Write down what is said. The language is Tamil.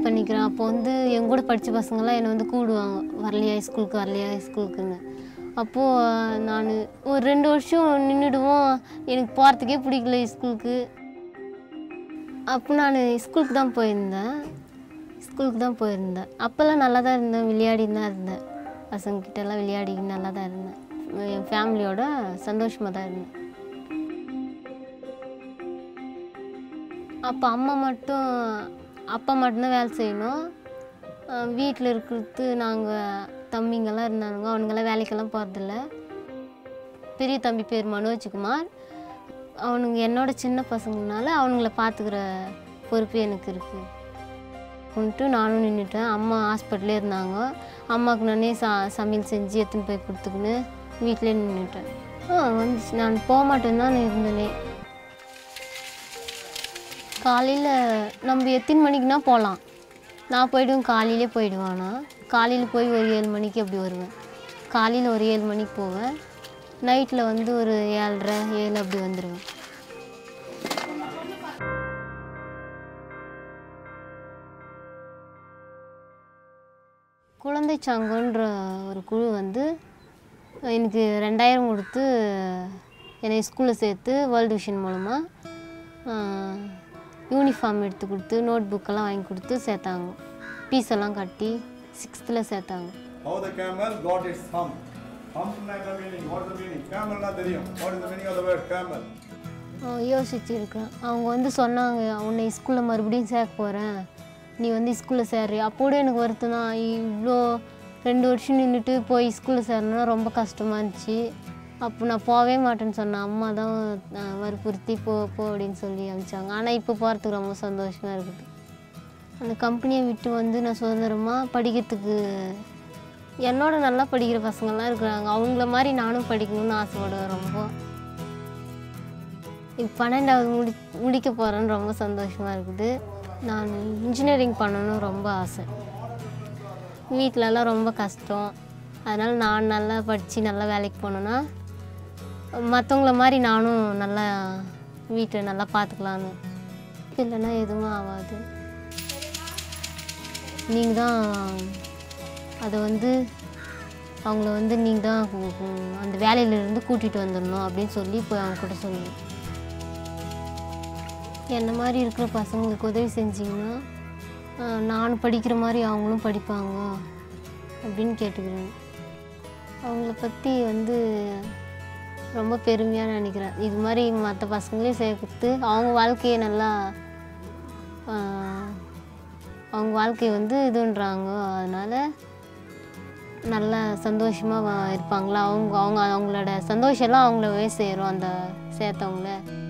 பண்ணிக்கிறேன் அப்போ வந்து என் கூட படித்த பசங்கள்லாம் என்னை வந்து கூடுவாங்க வரலையா ஸ்கூலுக்கு வரலையா ஸ்கூலுக்குன்னு அப்போது நான் ஒரு ரெண்டு வருஷம் நின்றுடுவோம் எனக்கு போகிறதுக்கே பிடிக்கல ஸ்கூலுக்கு அப்போ நான் ஸ்கூலுக்கு தான் போயிருந்தேன் ஸ்கூலுக்கு தான் போயிருந்தேன் அப்போல்லாம் நல்லா தான் இருந்தேன் விளையாடின்னு தான் இருந்தேன் பசங்கக்கிட்டலாம் விளையாடி நல்லா தான் இருந்தேன் என் ஃபேமிலியோட சந்தோஷமாக தான் இருந்தேன் அப்போ அம்மா மட்டும் அப்பா மட்டும்தான் வேலை செய்யணும் வீட்டில் இருக்கிறது நாங்கள் தம்பிங்கெல்லாம் இருந்தானுங்க அவனுங்கெல்லாம் வேலைக்கெல்லாம் போகிறதில்ல பெரிய தம்பி பேர் மனோஜ்குமார் அவனுங்க என்னோட சின்ன பசங்கனால அவனுங்கள பார்த்துக்கிற பொறுப்பு எனக்கு இருக்குது கொண்டு நானும் நின்றுட்டேன் அம்மா ஹாஸ்பிட்டலே இருந்தாங்க அம்மாவுக்கு நானே சா சமையல் செஞ்சு எடுத்துன்னு போய் கொடுத்துக்கின்னு வீட்டிலே நின்றுட்டேன் ஆ வந்துச்சு நான் போக மாட்டேன்னு தான் இருந்தேனே காலையில் நம்ம எத்தனை மணிக்குனா போகலாம் நான் போயிடுவேன் காலையிலே போயிடுவேன் நான் காலையில் போய் ஒரு ஏழு மணிக்கு அப்படி வருவேன் காலையில் ஒரு ஏழு மணிக்கு போவேன் நைட்டில் வந்து ஒரு ஏழரை ஏழு அப்படி வந்துடுவேன் குழந்தை சங்கன்ற ஒரு குழு வந்து எனக்கு ரெண்டாயிரம் கொடுத்து என்னை ஸ்கூலில் சேர்த்து வேர்ல்டு விஷன் மூலமாக யூனிஃபார்ம் எடுத்து கொடுத்து நோட் புக்கெல்லாம் வாங்கி கொடுத்து சேர்த்தாங்க ஃபீஸ் எல்லாம் கட்டி சிக்ஸ்த்தில் சேர்த்தாங்க How the camel got its hump. Hump na the meaning. What is the meaning? Camel na தெரியும். What is the meaning of the word camel? யோசிச்சு இருக்கிறேன் அவங்க வந்து சொன்னாங்க உன்னை ஸ்கூலில் மறுபடியும் சேர்க்க போகிறேன் நீ வந்து ஸ்கூலில் சேர்றி அப்போட எனக்கு வருத்தம் தான் இவ்வளோ ரெண்டு வருஷம் நின்றுட்டு போய் ஸ்கூலில் சேரணும்னா ரொம்ப கஷ்டமாக இருந்துச்சு அப்போ நான் போகவே மாட்டேன்னு சொன்னேன் அம்மா தான் அஹ், வற்புறுத்தி போ போ அப்படின்னு சொல்லி அனுப்பிச்சாங்க ஆனால் இப்போ போகிறதுக்கு ரொம்ப சந்தோஷமாக இருக்குது அந்த கம்பெனியை விட்டு வந்து நான் சுதந்திரமாக படிக்கிறதுக்கு என்னோட நல்லா படிக்கிற பசங்கள்லாம் இருக்கிறாங்க அவங்கள மாதிரி நானும் படிக்கணும்னு ஆசைப்படுவேன் ரொம்ப இப்போ பன்னெண்டாவது முடி முடிக்க போகிறேன்னு ரொம்ப சந்தோஷமாக இருக்குது நான் இன்ஜினியரிங் பண்ணணும்னு ரொம்ப ஆசை வீட்டிலலாம் ரொம்ப கஷ்டம் அதனால் நான் நல்லா படித்து நல்லா வேலைக்கு போனேன்னா மற்றவங்கள மாதிரி நானும் நல்லா வீட்டை நல்லா பார்த்துக்கலான்னு இல்லைன்னா எதுவும் ஆகாது நீங்கள் தான் அதை வந்து அவங்கள வந்து நீங்கள் தான் கு- கு- அந்த வேலையிலேருந்து கூட்டிகிட்டு வந்துடணும் அப்படின்னு சொல்லி போய் அவங்க கூட சொல்லணும் என்ன மாதிரி இருக்கிற பசங்களுக்கு உதவி செஞ்சிங்கன்னா ஆஹ், நான் படிக்கிற மாதிரி அவங்களும் படிப்பாங்க அப்படின்னு கேட்டுக்கிறேன் அவங்கள பற்றி வந்து ரொம்ப பெருமையாக நினைக்கிறேன் இது மாதிரி மற்ற பசங்களையும் சேர்த்து அவங்க வாழ்க்கையை நல்லா ஆஹ், அவங்க வாழ்க்கையை வந்து இதுன்றாங்க அதனால் நல்லா சந்தோஷமாக இருப்பாங்களா அவங்க அவங்க அவங்களோட சந்தோஷம்லாம் அவங்களவே சேரும் அந்த சேர்த்தவங்கள